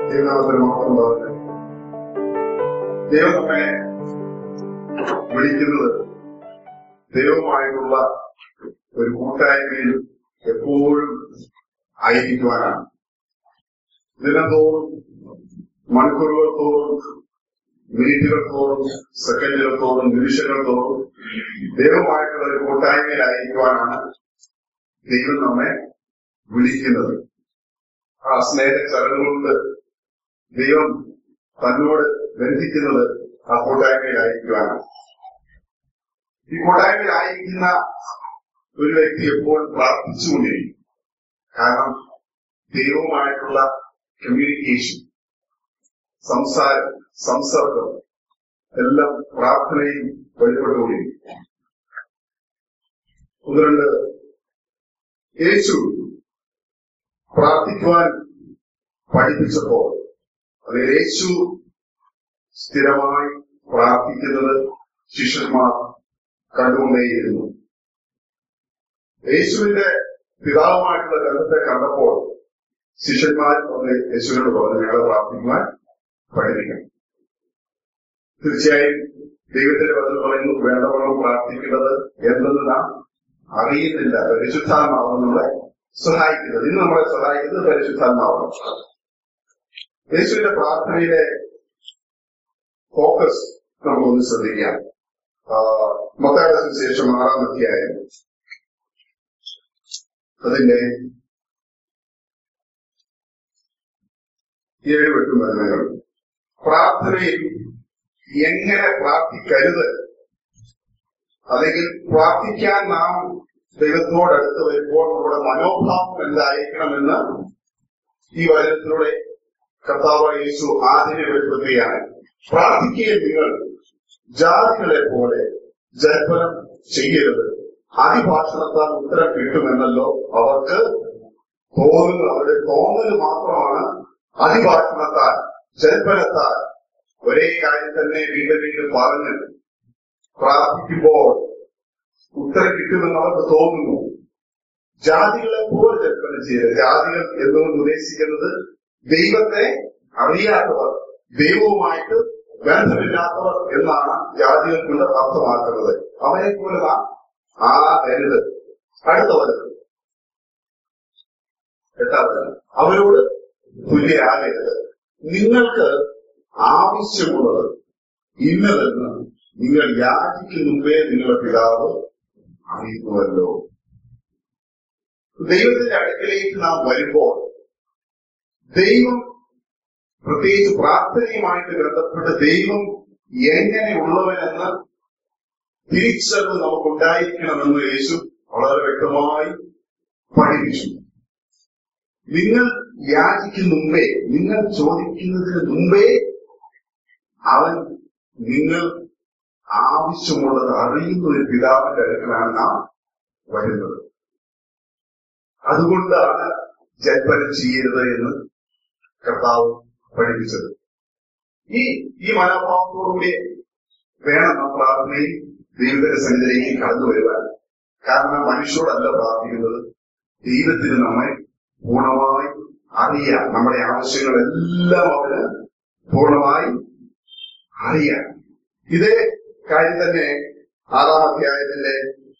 ദൈവനാമത്തിന് മാത്രം പറഞ്ഞു ദൈവം നമ്മെ വിളിക്കുന്നത് ദൈവമായിട്ടുള്ള ഒരു കൂട്ടായ്മയിൽ എപ്പോഴും ആയിരിക്കുവാനാണ് ദിനംതോറും മണിക്കൂറുകൾ തോറും മിനിറ്റുകൾ തോറും സെക്കൻഡുകൾ തോറും നിമിഷങ്ങൾ തോറും ദൈവമായിട്ടുള്ള ഒരു കൂട്ടായ്മയിലായിരിക്കുവാനാണ് ദൈവം നമ്മെ വിളിക്കുന്നത് ആ സ്നേഹ ചടങ്ങുകൊണ്ട് ദൈവം തന്നോട് ബന്ധിക്കുന്നത് ആ കൂട്ടായ്മയിലായിരിക്കുവാനാണ് ഈ കൂട്ടായ്മയിലായിരിക്കുന്ന ഒരു വ്യക്തി എപ്പോൾ പ്രാർത്ഥിച്ചുകൊണ്ടിരിക്കും കാരണം ദൈവവുമായിട്ടുള്ള കമ്മ്യൂണിക്കേഷൻ സംസാരം സംസർഗം എല്ലാം പ്രാർത്ഥനയിൽ വഴിപ്പെട്ടുകൊണ്ടിരിക്കും ഒന്ന് രണ്ട് യേശു പ്രാർത്ഥിക്കുവാൻ പഠിപ്പിച്ചപ്പോൾ അത് യേശു സ്ഥിരമായി പ്രാർത്ഥിക്കുന്നത് ശിഷ്യന്മാർ കണ്ടുകൊണ്ടേയിരുന്നു യേശുവിന്റെ പിതാവുമായിട്ടുള്ള ബന്ധത്തെ കണ്ടപ്പോൾ ശിഷ്യന്മാർ ഒന്ന് യേശുവിനോട് പറഞ്ഞു ഞങ്ങളെ പ്രാർത്ഥിക്കുവാൻ പഠിപ്പിക്കണം തീർച്ചയായും ദൈവത്തിന്റെ വചനം പറയുന്നു വേണ്ടവണ്ണം പ്രാർത്ഥിക്കേണ്ടത് എന്തെന്ന് നാം അറിയുന്നില്ല പരിശുദ്ധാത്മാവ് നമ്മളെ സഹായിക്കുന്നത് ഇന്ന് നമ്മളെ സഹായിക്കുന്നത് പരിശുദ്ധാത്മാവാണ് യേശുവിന്റെ പ്രാർത്ഥനയിലെ ഫോക്കസ് നമുക്കൊന്ന് ശ്രദ്ധിക്കാം മത്തായുടെ സുവിശേഷം ആറാം അധ്യായം അതിന്റെ ഏഴ് എട്ട് വചനങ്ങൾ പ്രാർത്ഥനയിൽ എങ്ങനെ പ്രാർത്ഥിക്കരുത് അല്ലെങ്കിൽ പ്രാർത്ഥിക്കാൻ നാം ദൈവത്തിനോടടുത്ത് വരുമ്പോൾ നമ്മുടെ മനോഭാവം എന്തായിരിക്കണമെന്ന് ഈ വചനത്തിലൂടെ കർത്താവ് യേശു ആദ്യമേ വെളിപ്പെടുത്തുകയാണ് പ്രാർത്ഥിക്കുകയും നിങ്ങൾ ജാതികളെ പോലെ ജൽപ്പനം ചെയ്യരുത് അതിഭാഷണത്താൽ ഉത്തരം കിട്ടുമെന്നല്ലോ അവർക്ക് തോന്നുന്നു അവരുടെ തോന്നൽ മാത്രമാണ് അതിഭാഷണത്താൽ ജൽപ്പനത്താൽ ഒരേ കാര്യം തന്നെ വീണ്ടും വീണ്ടും പറഞ്ഞ് പ്രാർത്ഥിക്കുമ്പോൾ ഉത്തരം കിട്ടുമെന്ന് അവർക്ക് തോന്നുന്നു ജാതികളെ പോലെ ജൽപ്പനം ചെയ്ത് ജാതികൾ എന്നുകൊണ്ട് ഉദ്ദേശിക്കുന്നത് ദൈവത്തെ അറിയാത്തവർ ദൈവവുമായിട്ട് ബന്ധമില്ലാത്തവർ എന്നാണ് ജാതികൾ കൊണ്ട് അർത്ഥമാക്കുന്നത് അവരെ പോലെ നാം ആ കരുത് അടുത്തവർ എട്ടാമത് അവരോട് തുല്യരാകരുത് നിങ്ങൾക്ക് ആവശ്യമുള്ളത് ഇന്നതെന്ന് നിങ്ങൾ യാചിക്കും മുമ്പേ നിങ്ങളുടെ പിതാവ് അറിയുന്നുവല്ലോ ദൈവത്തിന്റെ അടുക്കലേക്ക് നാം വരുമ്പോൾ ദൈവം പ്രത്യേകിച്ച് പ്രാർത്ഥനയുമായിട്ട് ബന്ധപ്പെട്ട് ദൈവം എങ്ങനെയുള്ളവനെന്ന് തിരിച്ചറിവ് നമുക്കുണ്ടായിരിക്കണമെന്ന് യേശു വളരെ വ്യക്തമായി പഠിപ്പിച്ചു നിങ്ങൾ യാചിക്കും മുമ്പേ നിങ്ങൾ ചോദിക്കുന്നതിന് മുമ്പേ അവൻ നിങ്ങൾ ആവശ്യമുള്ളത് അറിയുന്ന ഒരു പിതാവിന്റെ അടുക്കലാണ് നാം വരുന്നത് അതുകൊണ്ടാണ് ജൽപ്പനം ചെയ്യരുത് എന്ന് കർത്താവ് പഠിപ്പിച്ചത് ഈ ഈ മനോഭാവത്തോടുകൂടി വേണം നാം പ്രാർത്ഥനയിൽ ദൈവത്തിന്റെ സന്നിധിയിലേക്ക് കടന്നു വരുവാൻ കാരണം മനുഷ്യരോടല്ല പ്രാർത്ഥിക്കുന്നത് ദൈവത്തിന് നമ്മെ പൂർണ്ണമായി അറിയാം നമ്മുടെ ആവശ്യങ്ങളെല്ലാം അവന് പൂർണ്ണമായി അറിയാം ഇതേ കാര്യം തന്നെ ആറാം അധ്യായത്തിന്റെ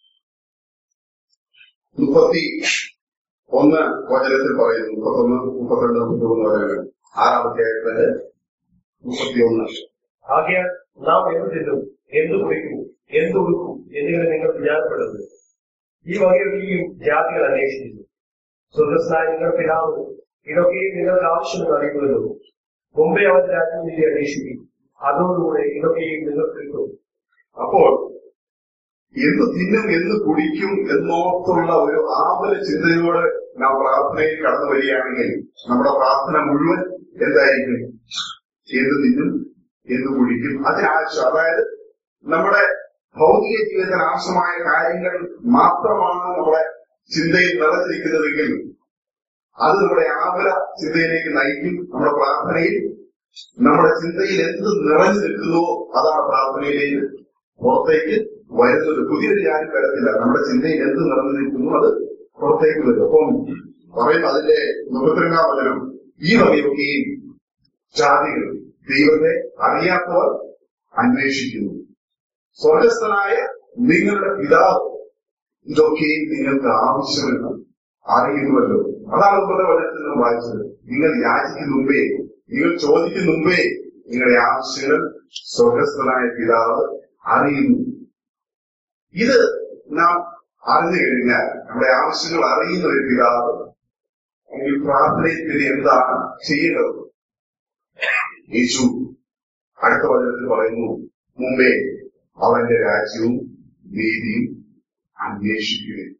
മുപ്പത്തി ഒന്ന് വചനത്തിൽ പറയുന്നു മുപ്പത്തൊന്ന് മുപ്പത്തിരണ്ട് മുപ്പത്തിമൂന്ന് വചനങ്ങൾ ആറാം അധ്യായത്തിന്റെ മുപ്പത്തി ഒന്ന് ആകയാൽ നാം എന്ത് തിന്നും എന്ത് കുടിക്കും എന്ത് ഉടുക്കും എന്നിങ്ങനെ നിങ്ങൾ വിചാരപ്പെടുന്നത് ഈ വകയൊക്കെയും ജാതികൾ അന്വേഷിക്കുന്നു സ്വർഗസ്നായ നിങ്ങൾ പിതാവ് ഇതൊക്കെയും നിങ്ങൾക്ക് ആവശ്യമെന്ന് അറിയുമല്ലോ മുമ്പേ അവൻ രാജ്യം നീതി അന്വേഷിക്കും അതോടുകൂടെ ഇതൊക്കെയും നിങ്ങൾക്ക് കിട്ടും അപ്പോൾ എന്ത് തിന്നും എന്ത് കുടിക്കും എന്നോർത്തുള്ള ഒരു ആപല ചിന്തയോടെ നാം പ്രാർത്ഥനയിൽ കടന്നു വരികയാണെങ്കിൽ നമ്മുടെ പ്രാർത്ഥന മുഴുവൻ എന്തായിരിക്കും എന്ത് തിന്നും എന്ത് കുടിക്കും അതിനാവശ്യം അതായത് നമ്മുടെ ഭൗതിക ജീവിതത്തിന് ആവശ്യമായ കാര്യങ്ങൾ മാത്രമാണ് നമ്മുടെ ചിന്തയിൽ നിറഞ്ഞിരിക്കുന്നതെങ്കിൽ അത് നമ്മുടെ ആകുല ചിന്തയിലേക്ക് നയിക്കും നമ്മുടെ പ്രാർത്ഥനയിൽ നമ്മുടെ ചിന്തയിൽ എന്ത് നിറഞ്ഞു നിൽക്കുന്നുവോ അതാണ് പ്രാർത്ഥനയിലേക്ക് പുറത്തേക്ക് വരുന്നത് പുതിയൊരു കാര്യം വരത്തില്ല നമ്മുടെ ചിന്തയിൽ എന്ത് നിറഞ്ഞു നിൽക്കുന്നു അത് പുറത്തേക്ക് വരും അപ്പം പറയും അതിന്റെ മുപ്പത്തിരണ്ടാം വചനം ഈ വകയൊക്കെയും ജാതികൾ ദൈവത്തെ അറിയാത്തവർ അന്വേഷിക്കുന്നു സ്വർഗസ്ഥനായ നിങ്ങളുടെ പിതാവ് ഇതൊക്കെയും നിങ്ങൾക്ക് ആവശ്യമെന്ന് അറിയുന്നുവല്ലോ അതാണ് മുമ്പത്തെ വചനത്തിൽ നിന്ന് വായിച്ചത് നിങ്ങൾ യാചിക്കുന്ന മുമ്പേ നിങ്ങൾ ചോദിക്കുന്ന മുമ്പേ നിങ്ങളുടെ ആവശ്യങ്ങൾ സ്വർഗസ്ഥനായ പിതാവ് അറിയുന്നു ഇത് നാം അറിഞ്ഞു കഴിഞ്ഞാൽ നമ്മുടെ ആവശ്യങ്ങൾ അറിയുന്ന ഒരു പിതാവ് അല്ലെങ്കിൽ പ്രാർത്ഥനയിൽ പിന്നെ എന്താണ് ചെയ്യേണ്ടത് യേശു അടുത്ത വചനത്തിൽ പറയുന്നു മുമ്പേ അവന്റെ രാജ്യവും നീതിയും അന്വേഷിക്കുകയും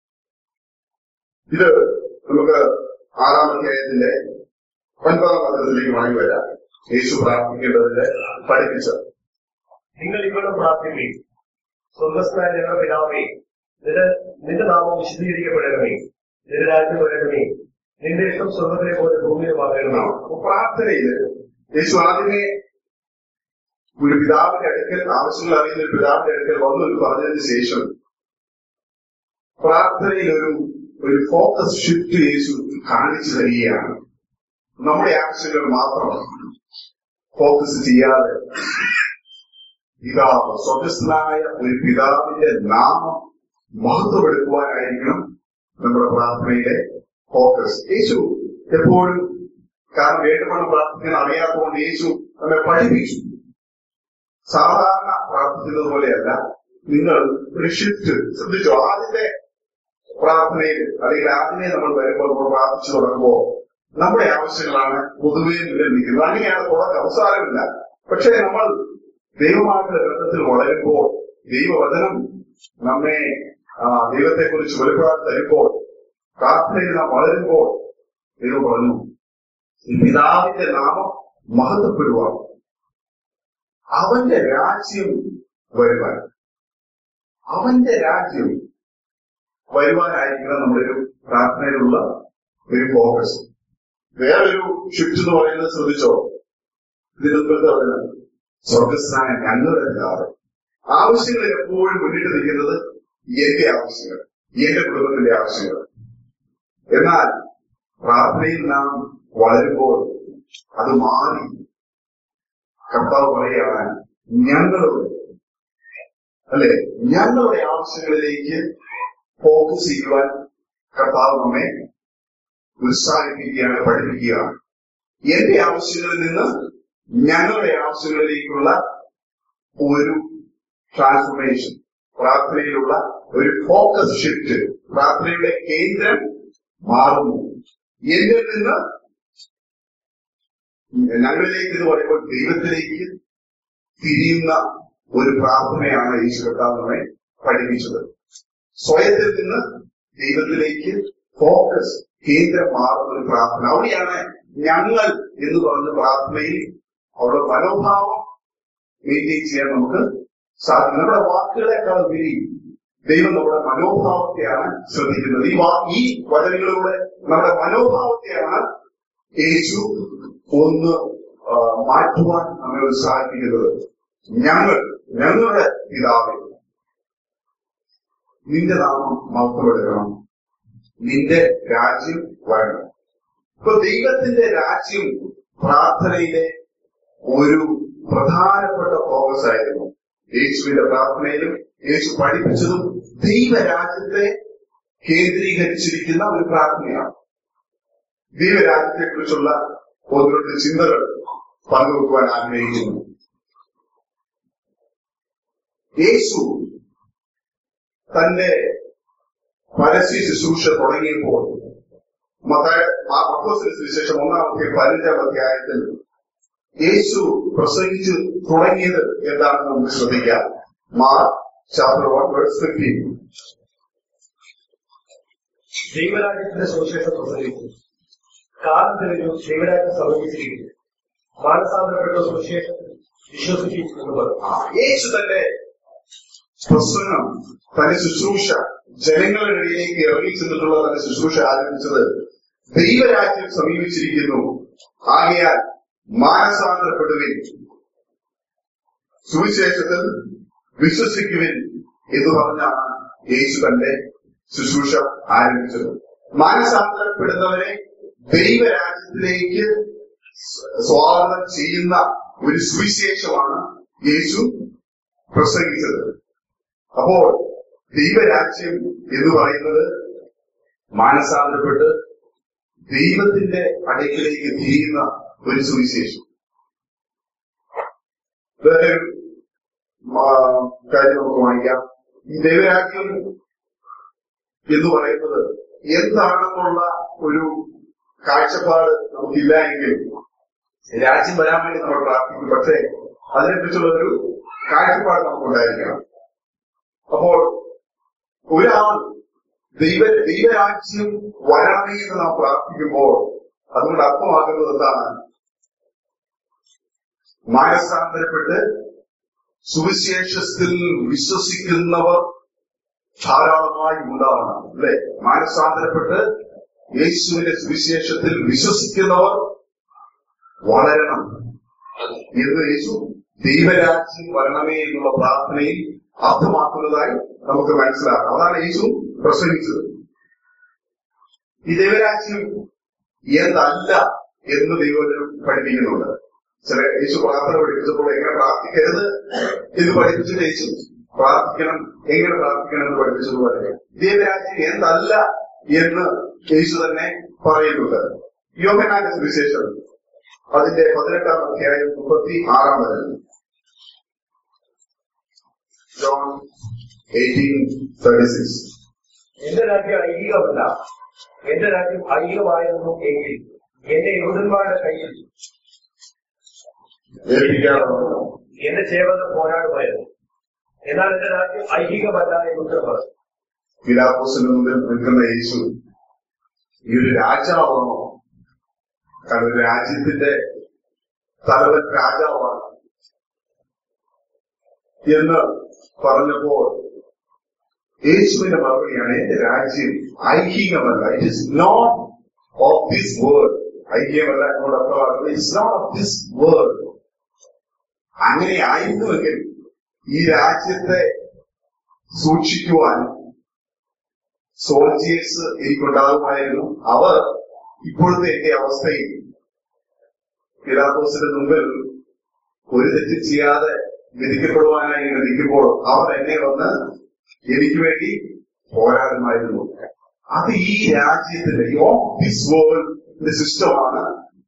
ഇത് നമുക്ക് ആറാം അധ്യായത്തിന്റെ ഒൻപതാം വചനത്തിലേക്ക് മടങ്ങി വരാം യേശു പ്രാർത്ഥിക്കേണ്ടതിന്റെ പഠിപ്പിച്ച നിങ്ങൾ ഇവരുടെ പ്രാർത്ഥിക്കുകയും സ്വർഗസ്നായ ഞങ്ങളുടെ പിതാവേ നിന്റെ നിന്റെ നാമം വിശദീകരിക്കപ്പെടണമേ നിന്റെ രാജ്യം വരണമേ നിന്റെ ഇഷ്ടം സ്വർഗത്തിലെ പോലെ ഭൂമിയിലുമാകണമേ അപ്പൊ പ്രാർത്ഥനയില് യേശു ആദ്യമേ ഒരു പിതാവിന്റെ അടുക്കൽ ആവശ്യങ്ങൾ അറിയുന്ന ഒരു പിതാവിന്റെ അടുക്കൽ വന്നു എന്ന് പറഞ്ഞതിന് ശേഷം പ്രാർത്ഥനയിൽ ഒരു ഒരു ഫോക്കസ് ഷിഫ്റ്റ് യേശു കാണിച്ചു തരികയാണ് നമ്മുടെ ആവശ്യങ്ങൾ മാത്രം ഫോക്കസ് ചെയ്യാതെ പിതാവ് സ്വതസ്ഥനായ ഒരു പിതാവിന്റെ നാമം മഹത്വമെടുക്കുവാനായിരിക്കണം നമ്മുടെ പ്രാർത്ഥനയിലെ ഫോക്കസ് യേശു എപ്പോഴും കാരണം വേണ്ടുവണ്ണം പ്രാർത്ഥിക്കാൻ അറിയാത്തതുകൊണ്ട് യേശു നമ്മെ പഠിപ്പിച്ചു സാധാരണ പ്രാർത്ഥിക്കുന്നത് പോലെയല്ല നിങ്ങൾ ഒരു ഷിഫ്റ്റ് ശ്രദ്ധിച്ചോ ആദ്യത്തെ പ്രാർത്ഥനയിൽ അല്ലെങ്കിൽ ആദ്യമേ നമ്മൾ വരുമ്പോൾ നമ്മൾ പ്രാർത്ഥിച്ചു തുടങ്ങുമ്പോൾ നമ്മുടെ ആവശ്യങ്ങളാണ് പൊതുവേ നിലനിൽക്കുന്നത് അങ്ങനെയാണ് തുടക്കം അവസാനമില്ല പക്ഷേ നമ്മൾ ദൈവമായിട്ടുള്ള ബന്ധത്തിൽ വളരുമ്പോൾ ദൈവവചനം നമ്മെ ആ, ദൈവത്തെക്കുറിച്ച് വെളിപ്പാട് തരുമ്പോൾ പ്രാർത്ഥനയിൽ നാം വളരുമ്പോൾ ദൈവം പറഞ്ഞു ഈ പിതാവിന്റെ നാമം മഹത്വപ്പെടുവാൻ അവന്റെ രാജ്യം വരുവാൻ അവന്റെ രാജ്യം വരുവാനായിരിക്കണം നമ്മുടെ ഒരു പ്രാർത്ഥനയിലുള്ള ഒരു ഫോക്കസ് വേറൊരു ഷിഫ്റ്റ് എന്ന് പറയുന്നത് ശ്രദ്ധിച്ചോ ഇതിന് മുമ്പത്തെ പറയുന്നത് സ്വർഗസ്ഥാന ഞങ്ങളുടെ പിതാവ് ആവശ്യങ്ങൾ എപ്പോഴും മുന്നിട്ട് നിൽക്കുന്നത് എന്റെ ആവശ്യങ്ങൾ എന്റെ കുടുംബത്തിന്റെ ആവശ്യങ്ങൾ എന്നാൽ പ്രാർത്ഥനയിൽ നാം വളരുമ്പോൾ അത് മാറി കർത്താവ് പറയുകയാണ് ഞങ്ങളുടെ അല്ലെ ഞങ്ങളുടെ ആവശ്യങ്ങളിലേക്ക് ഫോക്കസ് ചെയ്യുവാൻ കർത്താവ് നമ്മെ ഉത്സാഹിപ്പിക്കുകയാണ് പഠിപ്പിക്കുകയാണ് എന്റെ ആവശ്യങ്ങളിൽ നിന്ന് ഞങ്ങളുടെ ആവശ്യങ്ങളിലേക്കുള്ള ഒരു ട്രാൻസ്ഫോർമേഷൻ പ്രാർത്ഥനയിലുള്ള ഒരു ഫോക്കസ് ഷിഫ്റ്റ് പ്രാർത്ഥനയുടെ കേന്ദ്രം മാറുന്നു എന്നിൽ നിന്ന് ഞങ്ങളിലേക്ക് എന്ന് പറയുമ്പോൾ ദൈവത്തിലേക്ക് തിരിയുന്ന ഒരു പ്രാർത്ഥനയാണ് യേശു കർത്താവ് നമ്മെ പഠിപ്പിച്ചത് സ്വയത്തിൽ നിന്ന് ദൈവത്തിലേക്ക് ഫോക്കസ് കേന്ദ്രം മാറുന്ന ഒരു പ്രാർത്ഥന അവിടെയാണ് ഞങ്ങൾ എന്ന് പറഞ്ഞ പ്രാർത്ഥനയിൽ അവരുടെ മനോഭാവം മെയിൻറ്റെയിൻ ചെയ്യാൻ നമുക്ക് സാധിക്കും നമ്മുടെ വാക്കുകളെക്കാൾ ഉപരി ദൈവം നമ്മുടെ മനോഭാവത്തെയാണ് ശ്രദ്ധിക്കുന്നത് ഈ വാ ഈ വചനങ്ങളിലൂടെ നമ്മുടെ മനോഭാവത്തെയാണ് യേശു ഒന്ന് ആ, മാറ്റുവാൻ നമ്മെ ഉത്സാഹിപ്പിക്കുന്നത് ഞങ്ങൾ ഞങ്ങളുടെ പിതാവേ നിന്റെ നാമം മഹത്വമെടുക്കണം നിന്റെ രാജ്യം വരണം ഇപ്പൊ ദൈവത്തിന്റെ രാജ്യം പ്രാർത്ഥനയിലെ ഒരു പ്രധാനപ്പെട്ട ഫോക്കസ് ആയിരുന്നു യേശുവിന്റെ പ്രാർത്ഥനയിലും യേശു പഠിപ്പിച്ചതും ദൈവരാജ്യത്തെ കേന്ദ്രീകരിച്ചിരിക്കുന്ന ഒരു പ്രാർത്ഥനയാണ് ദൈവരാജ്യത്തെ കുറിച്ചുള്ള ഒന്ന് രണ്ട് ചിന്തകൾ പങ്കുവെക്കുവാൻ ആഗ്രഹിക്കുന്നു യേശു തന്റെ പരസ്യ ശുശ്രൂഷ തുടങ്ങിയപ്പോൾ മത്തായ അപ്പോസിന് സുവിശേഷം ഒന്നാമത്തെ പതിനഞ്ചാം അധ്യായത്തിൽ യേശു പ്രസംഗിച്ചു തുടങ്ങിയത് എന്താണെന്ന് നമുക്ക് ശ്രദ്ധിക്കാം Mark chapter one verse fifteen ദൈവരാജ്യത്തിന്റെ സുവിശേഷം പ്രസംഗിച്ചു കാലം തെളിഞ്ഞു ദൈവരാജ്യം സമീപിച്ചിരിക്കുന്നു മാനസാന്തരപ്പെട്ട സുവിശേഷത്തിൽ വിശ്വസിക്കും എന്ന് പറഞ്ഞു യേശു തന്റെ പ്രസംഗം തന്റെ ശുശ്രൂഷ ജനങ്ങളുടെ ഇടയിലേക്ക് ഇറങ്ങി ചെന്നിട്ടുള്ള തന്റെ ശുശ്രൂഷ ആരംഭിച്ചത് ദൈവരാജ്യം സമീപിച്ചിരിക്കുന്നു ആകയാൽ മാനസാന്തരപ്പെടുവിൻ സുവിശേഷത്തിൽ വിശ്വസിക്കുവിൻ എന്ന് പറഞ്ഞാണ് യേശു തന്റെ ശുശ്രൂഷ ആരംഭിച്ചത് മാനസാന്തരപ്പെടുന്നവരെ ദൈവരാജ്യത്തിലേക്ക് സ്വാഗതം ചെയ്യുന്ന ഒരു സുവിശേഷമാണ് യേശു പ്രസംഗിച്ചത് അപ്പോൾ ദൈവരാജ്യം എന്ന് പറയുന്നത് മാനസാന്തരപ്പെട്ട് ദൈവത്തിന്റെ അടുക്കിലേക്ക് തിരിയുന്ന ഒരു സുവിശേഷം വേറെ ഒരു, ആ, കാര്യം നമുക്ക് വാങ്ങിക്കാം ഈ ദൈവരാജ്യം എന്ന് പറയുന്നത് എന്താണെന്നുള്ള ഒരു കാഴ്ചപ്പാട് നമുക്കില്ല എങ്കിൽ രാജ്യം വരാൻ വേണ്ടി നമ്മൾ പ്രാർത്ഥിക്കും പക്ഷേ അതിനെക്കുറിച്ചുള്ള ഒരു കാഴ്ചപ്പാട് നമുക്കുണ്ടായിരിക്കണം അപ്പോൾ ഒരാൾ ദൈവ ദൈവരാജ്യം വരണമേ എന്ന് നാം പ്രാർത്ഥിക്കുമ്പോൾ അതുകൊണ്ട് അർത്ഥമാക്കുന്നത് എന്താണ് മാനസാന്തരപ്പെട്ട് സുവിശേഷത്തിൽ വിശ്വസിക്കുന്നവർ ധാരാളമായി ഉണ്ടാവണം അല്ലെ മാനസാന്തരപ്പെട്ട് യേശുവിന്റെ സുവിശേഷത്തിൽ വിശ്വസിക്കുന്നവർ വളരണം എന്ന് യേശു ദൈവരാജ്യം വരണമേ എന്നുള്ള പ്രാർത്ഥനയിൽ അർത്ഥമാക്കുന്നതായി നമുക്ക് മനസ്സിലാക്കാം അതാണ് യേശു പ്രസംഗിച്ചത് ഈ ദൈവരാജ്യം എന്തല്ല എന്ന് ദൈവജനം പഠിപ്പിക്കുന്നുണ്ട് ചില യേശു പ്രാർത്ഥന പഠിപ്പിച്ചപ്പോൾ എങ്ങനെ പ്രാർത്ഥിക്കരുത് എന്ന് പഠിപ്പിച്ചിട്ട് യേശു പ്രാർത്ഥിക്കണം എങ്ങനെ പ്രാർത്ഥിക്കണം എന്ന് പഠിപ്പിച്ചതുപോലെ ദൈവരാജ്യം എന്തല്ല എന്ന് യേശു തന്നെ പറയുന്നുണ്ട് യോഹനാന്റെ സുവിശേഷം അതിന്റെ പതിനെട്ടാം അധ്യായം മുപ്പത്തി ആറാം വചനം ജോൺ എയ്റ്റീൻ തേർട്ടി സിക്സ് എന്റെ രാജ്യം ഐഹികമല്ല എന്റെ രാജ്യം ഐഹികമായിരുന്നു എങ്കിൽ എന്റെ യഹൂദന്മാരുടെ കയ്യിൽ ഏൽപ്പിക്കാറുണ്ട് എന്റെ സേവന പോരാടുമായിരുന്നു എന്നാൽ എന്റെ രാജ്യം ഐഹികമല്ല എന്ന് ഉത്തരം പറഞ്ഞു പിലാപ്പോസിന് മുമ്പിൽ നിൽക്കുന്ന യേശു ഈ ഒരു രാജാവാണോ കാരണം ഒരു രാജ്യത്തിന്റെ തലവൻ രാജാവാണ് എന്ന് പറഞ്ഞപ്പോൾ യേശുവിന്റെ മറുപടിയാണ് എന്റെ രാജ്യം ഐഹികമല്ല it is not of this world ഐഹികമല്ല എന്നോട് അർത്ഥമാക്കുന്നത് it's not of this world അങ്ങനെ ആയിരുന്നുവെങ്കിൽ ഈ രാജ്യത്തെ സൂക്ഷിക്കുവാൻ സോൾജിയേഴ്സ് എനിക്കുണ്ടാകുമായിരുന്നു അവർ ഇപ്പോഴത്തെ എന്റെ അവസ്ഥയിൽ പിലാത്തോസിന്റെ മുമ്പിൽ ഒരു തെറ്റ് ചെയ്യാതെ വിധിക്കപ്പെടുവാനായി ഇങ്ങനെ നിൽക്കുമ്പോൾ അവർ എന്നെ വന്ന് എനിക്ക് വേണ്ടി പോരാടുമായിരുന്നു അത് ഈ രാജ്യത്തിന്റെ ഓഫ് ദിസ് വേൾഡ് സിസ്റ്റമാണ്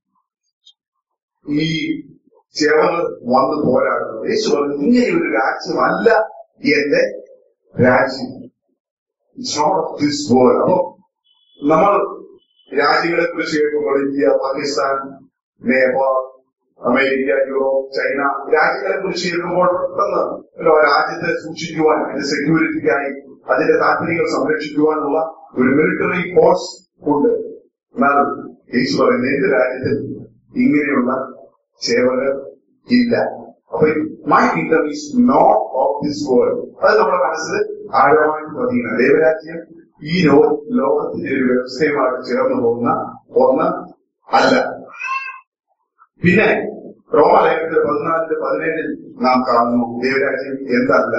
ഈ ചേവകൾ വന്ന് പോരാടുന്നത് യേശു പറഞ്ഞു ഇങ്ങനെ ഒരു രാജ്യമല്ല എന്റെ രാജ്യം it's not of this world അപ്പൊ നമ്മൾ രാജ്യങ്ങളെ കുറിച്ച് കേൾക്കുമ്പോൾ India Pakistan Nepal America Europe China രാജ്യങ്ങളെ കുറിച്ച് കേൾക്കുമ്പോൾ പെട്ടെന്ന് ഒരു രാജ്യത്തെ സൂക്ഷിക്കുവാൻ അതിന്റെ സെക്യൂരിറ്റിക്കായി അതിന്റെ താല്പര്യങ്ങൾ സംരക്ഷിക്കുവാനുള്ള ഒരു മിലിറ്ററി ഫോഴ്സ് ഉണ്ട് എന്നാൽ യേശു പറയുന്നത് എന്റെ രാജ്യത്തിൽ ഇങ്ങനെയുള്ള സേവകർ ഇല്ല അപ്പൊ my kingdom is not of this world അത് നമ്മുടെ മനസ്സിൽ ആഴമായിട്ട് പതിയുന്ന ദൈവരാജ്യം ഈ ലോ ലോകത്തിന്റെ ഒരു വ്യവസ്ഥയുമായിട്ട് ചേർന്ന് പോകുന്ന ഒന്ന് അല്ല പിന്നെ റോമലേഖനത്തിലെ പതിനാലിന്റെ പതിനേഴിൽ നാം കാണുന്നു ദൈവരാജ്യം എന്തല്ല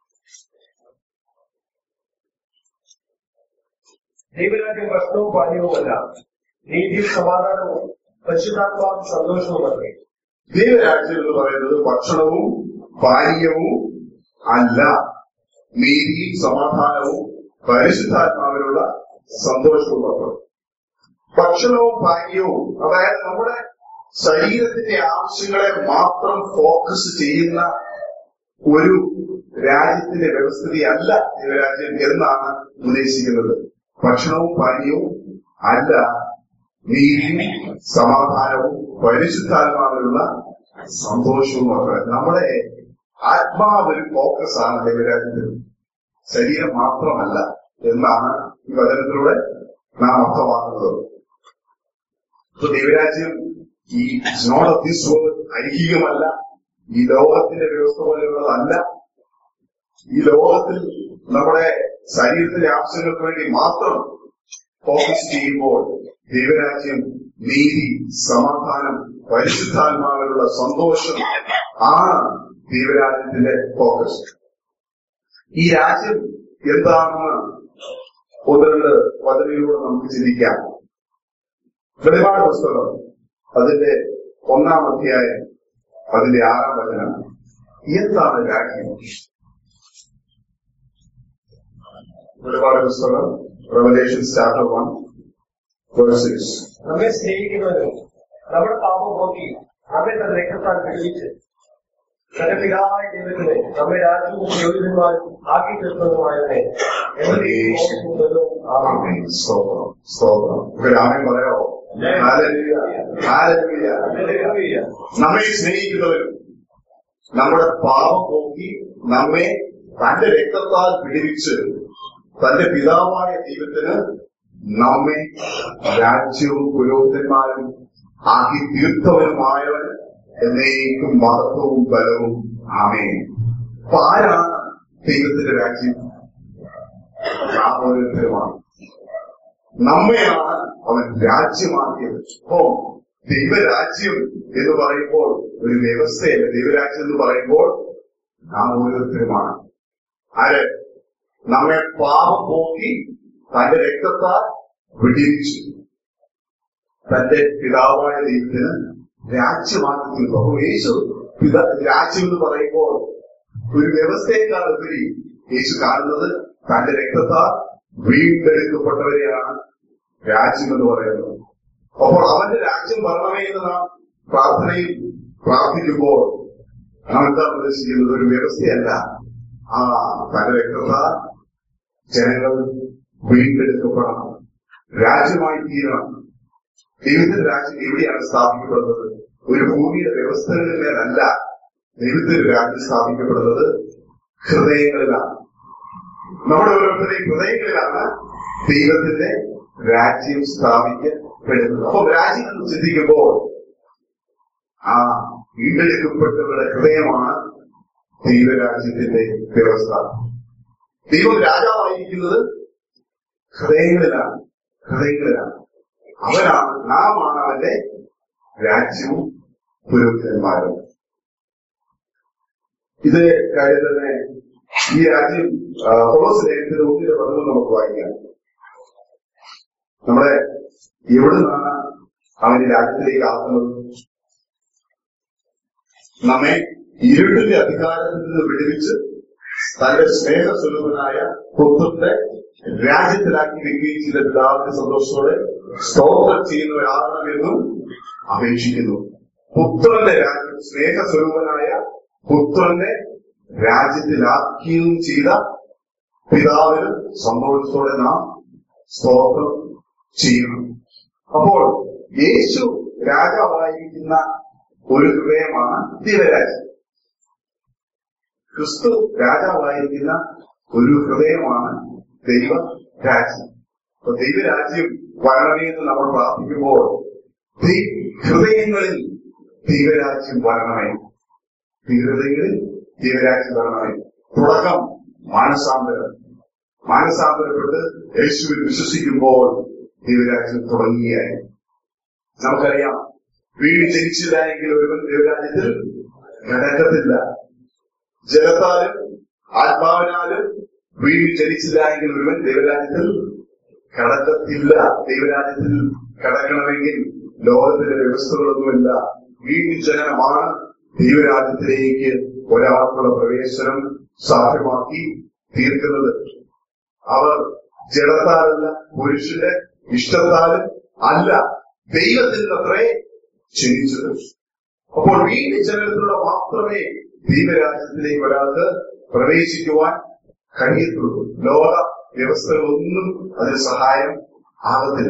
ദൈവരാജ്യം ഭക്ഷണവും പാനീയവുമല്ല നീതിയും സമാധാനവും പരിശുദ്ധാത്മാവും സന്തോഷവുമത്രേ ദൈവരാജ്യം എന്ന് പറയുന്നത് ഭക്ഷണവും പാനീയവും അല്ല നീതിയും സമാധാനവും പരിശുദ്ധാത്മാവിലുള്ള സന്തോഷവും മാത്രം ഭക്ഷണവും പാനീയവും അതായത് നമ്മുടെ ശരീരത്തിന്റെ ആവശ്യങ്ങളെ മാത്രം ഫോക്കസ് ചെയ്യുന്ന ഒരു രാജ്യത്തിന്റെ വ്യവസ്ഥിതി അല്ല ദൈവരാജ്യം എന്നാണ് ഉദ്ദേശിക്കുന്നത് ഭക്ഷണവും പാനീയവും അല്ല നീതിയും സമാധാനവും പരിശുദ്ധാത്മാവിലുള്ള സന്തോഷവും മാത്രം നമ്മുടെ ആത്മാവ് ഒരു ഫോക്കസ് ആണ് ദൈവരാജ്യത്തിൽ ശരീരം മാത്രമല്ല എന്നാണ് ഈ വചനത്തിലൂടെ നാം അർത്ഥമാക്കുന്നത് അപ്പൊ ദൈവരാജ്യം ഈ നോട്ട് ഓഫ് ദിസ് വേൾഡ് ഐഹികമല്ല ഈ ലോകത്തിന്റെ വ്യവസ്ഥ പോലെയുള്ളതല്ല ഈ ലോകത്തിൽ നമ്മുടെ ശരീരത്തിന്റെ ആവശ്യങ്ങൾക്ക് വേണ്ടി മാത്രം ഫോക്കസ് ചെയ്യുമ്പോൾ ദൈവരാജ്യം നീതി സമാധാനം പരിശുദ്ധാത്മാവിലുള്ള സന്തോഷം ആണ് ദൈവരാജ്യത്തിന്റെ ഫോക്കസ് ഈ രാജ്യം എന്താണെന്ന് ഒന്ന് രണ്ട് വചനയിലൂടെ നമുക്ക് ചിന്തിക്കാം വെളിപാട് പുസ്തകം അതിന്റെ ഒന്നാം അധ്യായം അതിന്റെ ആറാം വചനം എന്താണ് രാജ്യം ഒരുപാട് പുസ്തകം റെവലേഷൻ ചാപ്റ്റർ വൺ വേഴ്സിക്സ് നമ്മെ സ്നേഹിക്കുന്നവരും നമ്മുടെ പാപം നോക്കി നമ്മെ തന്റെ രക്തത്താൽ വിടുവിച്ച് തന്റെ പിതാവായ ദൈവത്തിനെ നമ്മെ രാജ്യവും യോഗ്യന്മാരും ആക്കി തീർക്കുന്നതുമായവനെ ആമേൻ. സ്തോത്രം സ്തോത്രം ഒരു ആമേൻ പറയാമോ ഹാലലുയ ഹാലലുയ നമ്മെ സ്നേഹിക്കുന്നവരും നമ്മുടെ പാപം പോക്കി നമ്മെ തന്റെ രക്തത്താൽ വിടുവിച്ച് തന്റെ പിതാവായ ദൈവത്തിന് നമ്മെ രാജ്യവും പുരോഹിതന്മാരും ആക്കി തീർത്തവനുമായവൻ എന്നേക്കും മഹത്വവും ബലവും ആമേ അപ്പൊ ആരാണ് ദൈവത്തിന്റെ രാജ്യം നാം ഓരോരുത്തരുമാണ് നമ്മയാണ് അവൻ രാജ്യമാക്കിയത് അപ്പോ ദൈവരാജ്യം എന്ന് പറയുമ്പോൾ ഒരു വ്യവസ്ഥയല്ല ദൈവരാജ്യം എന്ന് പറയുമ്പോൾ നാം ഓരോരുത്തരുമാണ് ആര് നമ്മെ പാപം പോക്കി തന്റെ രക്തത്താൽ വിടിവിച്ചു തന്റെ പിതാവായ ദൈവത്തിന് രാജ്യമാക്കി തീർന്നു അപ്പോൾ യേശു പിതാ രാജ്യം എന്ന് പറയുമ്പോൾ ഒരു വ്യവസ്ഥയെക്കാൾ ഉപരി യേശു കാണുന്നത് തന്റെ രക്തത്താൽ വീണ്ടെടുക്കപ്പെട്ടവരെയാണ് രാജ്യം എന്ന് പറയുന്നത് അപ്പോൾ അവന്റെ രാജ്യം വരണമേ എന്ന് നാം പ്രാർത്ഥനയിൽ പ്രാർത്ഥിക്കുമ്പോൾ നാം എന്താ ഉദ്ദേശിക്കുന്നത് ഒരു വ്യവസ്ഥയല്ല ആ തന്റെ രക്തത്താൽ ജനങ്ങൾ വീണ്ടെടുക്കപ്പെടണം രാജ്യമായി തീരണം ദൈവത്തിന്റെ രാജ്യം എവിടെയാണ് സ്ഥാപിക്കപ്പെടുന്നത് ഒരു ഭൂമിയുടെ വ്യവസ്ഥകളിൽ മേലല്ല ദൈവത്തിന്റെ രാജ്യം സ്ഥാപിക്കപ്പെടുന്നത് ഹൃദയങ്ങളിലാണ് നമ്മുടെ ഓരോരുത്തരുടെയും ഹൃദയങ്ങളിലാണ് ദൈവത്തിന്റെ രാജ്യം സ്ഥാപിക്കപ്പെടുന്നത് അപ്പൊ രാജ്യം എന്ന് ചിന്തിക്കുമ്പോൾ ആ വീണ്ടെടുക്കപ്പെട്ടവരുടെ ഹൃദയമാണ് ദൈവരാജ്യത്തിന്റെ വ്യവസ്ഥ ദൈവം രാജാവായിരിക്കുന്നത് ഹൃദയങ്ങളിലാണ് ഹൃദയങ്ങളിലാണ് അവനാണ് നാമാണ് അവന്റെ രാജ്യവും പുരോഹിതന്മാരും ഇത് കാര്യം തന്നെ ഈ രാജ്യം കൊളോസ് ലേഖനത്തിന്റെ ഒന്നിന്റെ പദവും നമുക്ക് വായിക്കാം നമ്മുടെ എവിടെ നിന്നാണ് അവന്റെ രാജ്യത്തിലേക്ക് ആക്കുന്നത് നമ്മെ ഇരുട്ടിന്റെ അധികാരത്തിൽ നിന്ന് വിടുവിച്ച് തന്റെ സ്നേഹസ്വരൂപനായ പുത്രന്റെ രാജ്യത്തിലാക്കി വെക്കുകയും ചെയ്ത പിതാവിന്റെ സന്തോഷത്തോടെ സ്തോത്രം ചെയ്യുന്നവരാകണമെന്നും അപേക്ഷിക്കുന്നു പുത്രന്റെ രാജ്യം സ്നേഹസ്വരൂപനായ പുത്രന്റെ രാജ്യത്തിലാക്കുകയും ചെയ്ത പിതാവിന് സന്തോഷത്തോടെ നാം സ്തോത്രം ചെയ്യണം അപ്പോൾ യേശു രാജാവായിരിക്കുന്ന ഒരു ഹൃദയമാണ് ദൈവരാജ്യം ക്രിസ്തു രാജാവായിരിക്കുന്ന ഒരു ഹൃദയമാണ് ദൈവ രാജ്യം അപ്പൊ ദൈവരാജ്യം വരണമേ എന്ന് നമ്മൾ പ്രാർത്ഥിക്കുമ്പോൾ ദൈ- ഹൃദയങ്ങളിൽ ദൈവരാജ്യം വരണമേ ഹൃദയങ്ങളിൽ ദൈവരാജ്യം വരണമേ തുടക്കം മാനസാന്തരം മാനസാന്തരപ്പെട്ട് യേശുവിൽ വിശ്വസിക്കുമ്പോൾ ദൈവരാജ്യം തുടങ്ങിയായി നമുക്കറിയാം വീട് ജനിച്ചില്ല എങ്കിൽ ഒരുവൻ ദൈവരാജ്യത്തിൽ കിടക്കത്തില്ല ജലത്താലും ആത്മാവിനാലും വീട് ജനിച്ചില്ല എങ്കിൽ ഒരുവൻ ദൈവരാജ്യത്തിൽ കടക്കത്തില്ല ദൈവരാജ്യത്തിൽ കടക്കണമെങ്കിൽ ലോകത്തിലെ വ്യവസ്ഥകളൊന്നുമില്ല വീണ്ടും ജനനമാണ് ദൈവരാജ്യത്തിലേക്ക് ഒരാൾക്കുള്ള പ്രവേശനം സാധ്യമാക്കി തീർക്കുന്നത് അവർ ജഡത്താലല്ല പുരുഷന്റെ ഇഷ്ടത്താലും അല്ല ദൈവത്തിൽ അത്രേ ക്ഷണിച്ചത് അപ്പോൾ വീണ്ടും ജനനത്തിലൂടെ മാത്രമേ ദൈവരാജ്യത്തിലേക്ക് ഒരാൾക്ക് പ്രവേശിക്കുവാൻ കഴിയത്തുള്ളൂ ലോക വ്യവസ്ഥകളൊന്നും അതിന് സഹായം ആകത്തില്ല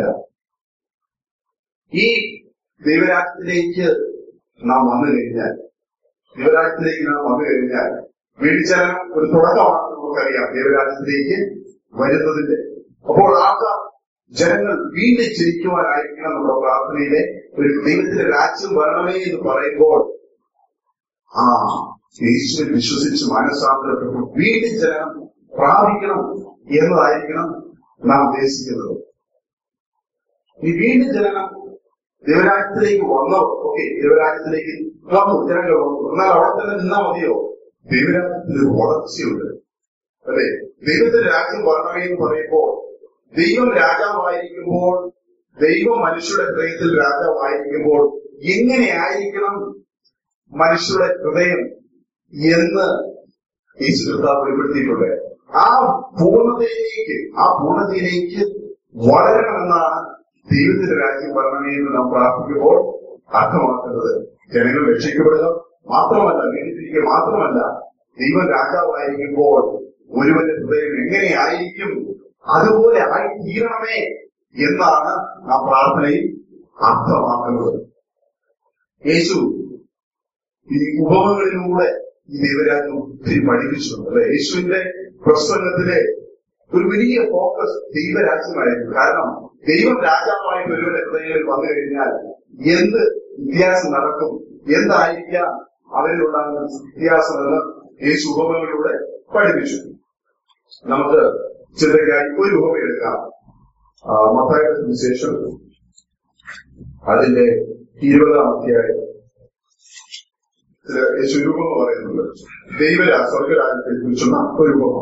ഈ ദൈവരാജ്യത്തിലേക്ക് നാം വന്നു കഴിഞ്ഞാൽ ദൈവരാജ്യത്തിലേക്ക് നാം വന്നു കഴിഞ്ഞാൽ വീഴ്ചനം ഒരു തുടക്കമാണ് നമുക്കറിയാം ദൈവരാജ്യത്തിലേക്ക് വരുന്നതിന്റെ അപ്പോൾ ആൾക്കാർ ജനങ്ങൾ വീണ്ടും ജനിക്കുവാനായിരിക്കണം നമ്മുടെ പ്രാർത്ഥനയിലെ ഒരു ദൈവത്തിന്റെ രാജ്യം വരണമേ എന്ന് പറയുമ്പോൾ ആ യേശുവിൽ വിശ്വസിച്ച് മനസ്സാന്തരപ്പെട്ടു വീണ്ടും ജനം പ്രാപിക്കണം എന്നതായിരിക്കണം നാം ഉദ്ദേശിക്കുന്നത് ഈ വീണ്ടും ജനനം ദൈവരാജ്യത്തിലേക്ക് വന്നോ ഓക്കെ ദൈവരാജ്യത്തിലേക്ക് വന്നു ജനങ്ങൾ വന്നു എന്നാൽ അവിടെ തന്നെ നിന്നാ മതിയോ ദൈവരാജ്യത്തിൽ ഒരു വളർച്ചയുണ്ട് അല്ലെ ദൈവത്തിന്റെ രാജ്യം വരണമേ എന്ന് പറയുമ്പോൾ ദൈവം രാജാവായിരിക്കുമ്പോൾ ദൈവം മനുഷ്യരുടെ ഹൃദയത്തിൽ രാജാവായിരിക്കുമ്പോൾ എങ്ങനെയായിരിക്കണം മനുഷ്യരുടെ ഹൃദയം എന്ന് യേശു കർത്താവ് വെളിപ്പെടുത്തിയിട്ടുണ്ട് ആ പൂർണ്ണതയിലേക്ക് ആ പൂർണ്ണതയിലേക്ക് വളരണമെന്നാണ് ദൈവത്തിന്റെ രാജ്യം വരണമേ എന്ന് നാം പ്രാർത്ഥിക്കുമ്പോൾ അർത്ഥമാക്കുന്നത് ജനങ്ങൾ രക്ഷിക്കപ്പെടുക മാത്രമല്ല വീട്ടിലിരിക്കുക മാത്രമല്ല ദൈവം രാജാവായിരിക്കുമ്പോൾ ഒരുവന്റെ ഹൃദയം എങ്ങനെയായിരിക്കും അതുപോലെ ആയി തീരണമേ എന്നാണ് ആ പ്രാർത്ഥനയിൽ അർത്ഥമാക്കുന്നത് യേശു ഈ ഉപമകളിലൂടെ ഈ ദൈവരാജ്യം ഒത്തിരി പഠിപ്പിച്ചിട്ടുണ്ട് അല്ലെ യേശുവിന്റെ പ്രസംഗത്തിലെ ഒരു വലിയ ഫോക്കസ് ദൈവരാജ്യമായിരുന്നു കാരണം ദൈവം രാജാവായിട്ട് ഒരുവന്റെ ഹൃദയങ്ങളിൽ വന്നു കഴിഞ്ഞാൽ എന്ത് വ്യത്യാസം നടക്കും എന്തായിരിക്കാം അവരിലുണ്ടാകുന്ന വ്യത്യാസം എന്ന് യേശു ഉപമകളിലൂടെ പഠിപ്പിച്ചു നമുക്ക് ചിന്തയ്ക്കായി ഒരു ഉപമ എടുക്കാം ആ, മത്തായിയുടെ സുവിശേഷം അതിന്റെ ഇരുപതാം അധ്യായം ഇതില് യേശു ഒരു ഉപമ പറയുന്നുണ്ട് ദൈവരാ സ്വർഗരാജ്യത്തെ കുറിച്ചുള്ള ഒരു ഉപമ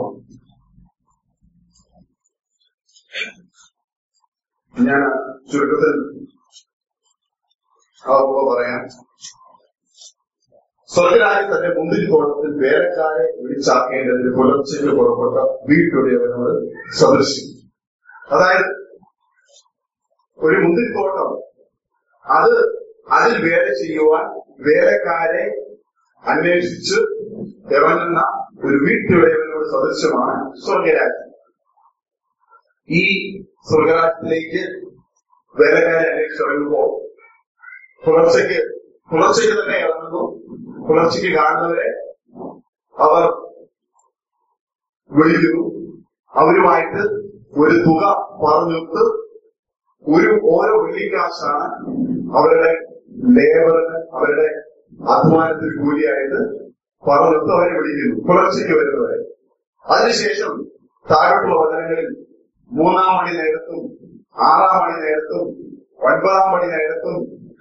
ഞാൻ ചുരുക്കത്തിൽ ആ ഉപമ പറയാം സ്വർഗരാജ്യം തന്റെ മുന്തിരിത്തോട്ടത്തിൽ വേലക്കാരെ വിളിച്ചാക്കേണ്ടതിന് പുലർച്ചയ്ക്ക് പുറപ്പെട്ട വീട്ടുടയവനോട് സദൃശ്യം അതായത് ഒരു മുന്തിരിത്തോട്ടം അത് അതിൽ വേല ചെയ്യുവാൻ വേലക്കാരെ അന്വേഷിച്ച് ഇറങ്ങുന്ന ഒരു വീട്ടുടയവനോട് സദൃശ്യമാണ് സ്വർഗരാജ്യം ഈ സ്വർഗരാജ്യത്തിലേക്ക് വേലക്കാരെ അന്വേഷിച്ച് ഇറങ്ങുമ്പോൾ പുലർച്ചയ്ക്ക് പുലർച്ചയ്ക്ക് തന്നെ ഇറങ്ങുന്നു പുലർച്ചയ്ക്ക് കാണുന്നവരെ അവർ വിളിക്കുന്നു അവരുമായിട്ട് ഒരു തുക പറഞ്ഞുകൊണ്ട് ഒരു ഓരോ വെള്ളിക്കാശാണ് അവരുടെ ലേബറിന് അവരുടെ അധ്വാനത്തിന് കൂലിയായിട്ട് പറഞ്ഞിട്ട് അവരെ വിളിക്കുന്നു പുലർച്ചയ്ക്ക് വരുന്നവരെ അതിനുശേഷം താഴോട്ടുള്ള വചനങ്ങളിൽ മൂന്നാം മണി നേരത്തും ആറാം മണി നേരത്തും ഒൻപതാം മണി നേരത്തും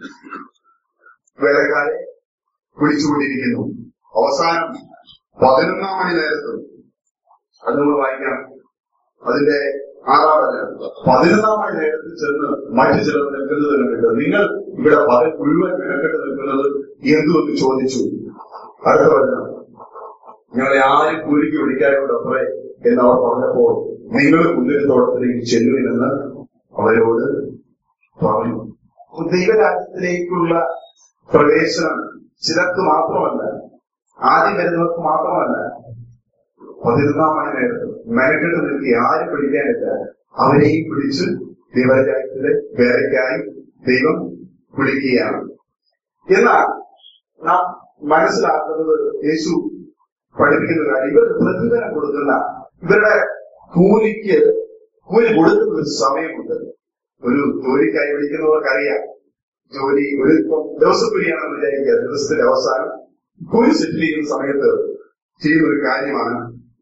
വേലക്കാരെ പിടിച്ചുകൊണ്ടിരിക്കുന്നു അവസാനം പതിനൊന്നാം മണി നേരത്തും അത് നമ്മൾ വായിക്കാം അതിന്റെ ആറാം വചനം പതിനൊന്നാം മണി നേരത്തിൽ ചെന്ന് മറ്റു ചിലർ നിൽക്കുന്നത് കണ്ടിട്ട് നിങ്ങൾ ഇവിടെ പകൽ മുഴുവൻ മെനക്കെട്ട് നിൽക്കുന്നത് എന്തുവെന്ന് ചോദിച്ചു അടുത്ത വചനം ഞങ്ങളെ ആരും കൂലിക്ക് വിളിക്കായോട് അത്രേ എന്ന് അവർ പറഞ്ഞപ്പോൾ നിങ്ങൾ മുന്തിരിത്തോട്ടത്തിലേക്ക് ചെല്ലുവിനെന്ന് അവരോട് പറഞ്ഞു അപ്പൊ ദൈവരാജ്യത്തിലേക്കുള്ള പ്രവേശനം ചിലർക്ക് മാത്രമല്ല ആദ്യം വരുന്നവർക്ക് മാത്രമല്ല പതിനൊന്നാം മണി നേരത്ത് മെനക്കെട്ട് നിൽക്കി ആരും പിടിക്കാനില്ല അവരെയും പിടിച്ച് ദൈവരാജ്യത്തിലെ വേലയ്ക്കായി ദൈവം വിളിക്കുകയാണ് എന്നാൽ നാം മനസ്സിലാക്കുന്നത് യേശു പഠിപ്പിക്കുന്ന കാര്യം ഇവർ പ്രതിഫലം കൊടുക്കുന്ന ഇവരുടെ കൂലിക്ക് കൂലി കൊടുക്കുന്ന ഒരു സമയമുണ്ട് ഒരു ജോലിക്കായി വിളിക്കുന്നവർക്കറിയാം ജോലി ഒരു ഇപ്പം ദിവസക്കൂലിയാണെന്ന് വിചാരിക്കുക ദിവസത്തിന്റെ അവസാനം കൂലി സെറ്റിൽ ചെയ്യുന്ന സമയത്ത് ചെയ്യുന്ന ഒരു കാര്യമാണ്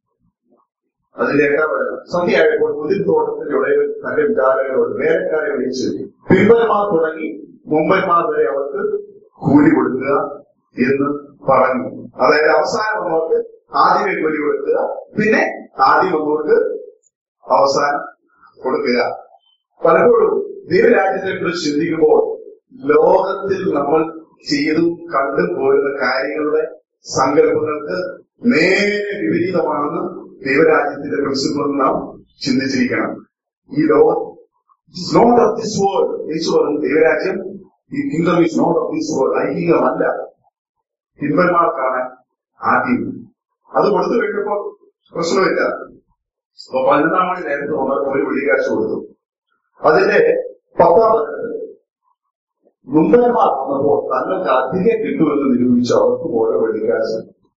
അതിന്റെ എട്ടാം വചനം. സന്ധ്യയായപ്പോൾ മുതിർത്തോട്ടത്തിന്റെ ഉടയവൻ തന്റെ വിചാരങ്ങളോട് വേലക്കാരെ വിളിച്ച് പിമ്പന്മാർ തുടങ്ങി മുമ്പന്മാർ വരെ അവർക്ക് കൂലി കൊടുക്കുക എന്ന് പറഞ്ഞു അതായത് അവസാനം വന്നവർക്ക് ആദ്യമേ കൂലി കൊടുക്കുക പിന്നെ ആദ്യം വന്നവർക്ക് അവസാനം കൊടുക്കുക പലപ്പോഴും ദൈവരാജ്യത്തെ കുറിച്ച് ചിന്തിക്കുമ്പോൾ ലോകത്തിൽ നമ്മൾ ചെയ്തും കണ്ടും പോരുന്ന കാര്യങ്ങളുടെ സങ്കല്പങ്ങൾക്ക് നേരെ വിപരീതമാണെന്ന് ദൈവരാജ്യത്തിന്റെ പ്രിൻസിപ്പിൾ നാം ചിന്തിച്ചിരിക്കണം ഈ ലോകം it's not of this world യേശു പറഞ്ഞു ദൈവരാജ്യം ഈ kingdom is not of this world ഐഹികമല്ല തിന്മന്മാർക്കാണ് ആദ്യം അത് കൊടുത്തു കഴിഞ്ഞപ്പോൾ പ്രശ്നമില്ല അപ്പൊ പതിനൊന്നാം മണി നേരത്തെ വന്നവർക്ക് ഒരു വെള്ളിക്കാശ് കൊടുത്തു അതിന്റെ പത്താം വചനത്തിൽ മുമ്പന്മാർ വന്നപ്പോൾ തങ്ങൾക്ക് അധികം കിട്ടുമെന്ന് നിരൂപിച്ച് അവർക്കും ഓരോ വെള്ളിക്കാശ്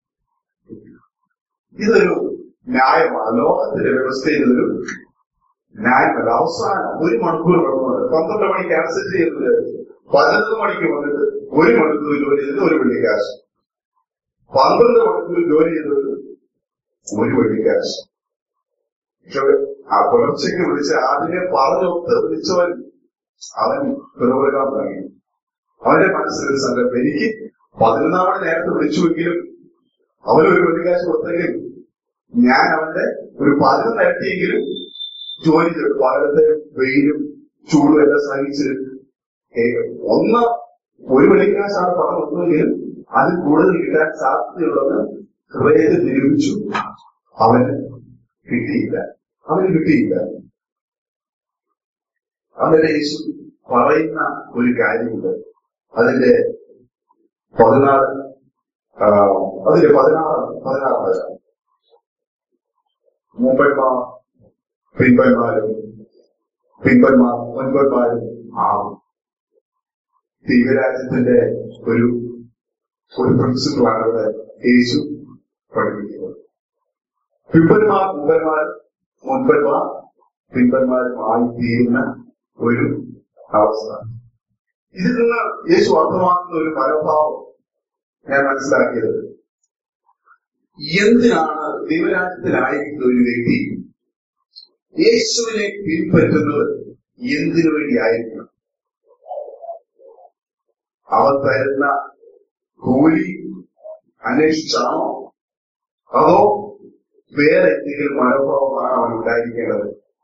ഇതൊരു ന്യായമാണ് ലോകത്തിന്റെ വ്യവസ്ഥയിൽ ഇതൊരു ന്യായമല്ല അവസാനം ഒരു മണിക്കൂർ കിടന്നത് പന്ത്രണ്ട് മണിക്ക് ആക്സെപ്റ്റ് ചെയ്യുന്നത് പതിനൊന്ന് മണിക്ക് വന്നിട്ട് ഒരു മണിക്കൂർ ജോലി ചെയ്തത് ഒരു വെള്ളിക്കാശ് പന്ത്രണ്ട് മണിക്കൂർ ജോലി ചെയ്തത് ഒരു വെള്ളിക്കാശ് പക്ഷെ ആ പുലർച്ചയ്ക്ക് വിളിച്ച ആദ്യമേ പറഞ്ഞൊത്ത് വിളിച്ചവൻ അവൻ പിറവിറക്കാൻ തുടങ്ങി അവന്റെ മനസ്സിലൊരു സങ്കല്പം എനിക്ക് പതിനൊന്നാം മണി നേരത്തെ വിളിച്ചുവെങ്കിലും അവനൊരു വെള്ളിക്കാശ് കൊടുത്തെങ്കിലും ഞാൻ അവന്റെ ഒരു പതിനൊന്ന് ഇരട്ടിയെങ്കിലും ജോലി ചെയ്തു പകലത്തെ വെയിലും ചൂടും എല്ലാം സഹിച്ച് ഏ, ഒന്ന് ഒരു വെള്ളിക്കാശാണ് പണം ഒന്നുമെങ്കിലും അതിൽ കൂടുതൽ കിട്ടാൻ സാധ്യതയുള്ളത് ഹൃദയത്തിൽ നിരൂപിച്ചു അവന് കിട്ടിയില്ല അവന് കിട്ടിയില്ല അങ്ങനെ യേശു പറയുന്ന ഒരു കാര്യമുണ്ട് അതിന്റെ പതിനാറ് ആ, അതിന്റെ പതിനാറ് പതിനാറ് മൂപ്പന്മാർ പിൻപന്മാരും പിൻപന്മാർ മുൻപന്മാരും ആവും ദൈവരാജ്യത്തിന്റെ ഒരു ഒരു പ്രിൻസിപ്പിളാണ് ഇവിടെ യേശു പഠിപ്പിക്കുന്നത് പിമ്പന്മാർ മുമ്പന്മാർ മുൻപന്മാർ പിൻപന്മാരുമായി തീരുന്ന ഒരു അവസ്ഥ ഇതിൽ നിന്ന് യേശു അർത്ഥമാക്കുന്ന ഒരു മനോഭാവം ഞാൻ മനസ്സിലാക്കിയത് എന്തിനാണ് ദൈവരാജ്യത്തിലായിരിക്കുന്ന ഒരു വ്യക്തി യേശുവിനെ പിൻപറ്റുന്നത് എന്തിനു വേണ്ടിയായിരിക്കണം അവൻ തരുന്ന കൂലി അന്വേഷിച്ചാണോ അതോ വേറെ എന്തെങ്കിലും മനോഭാവമാണ് അവൻ ഉണ്ടായിരിക്കേണ്ടത്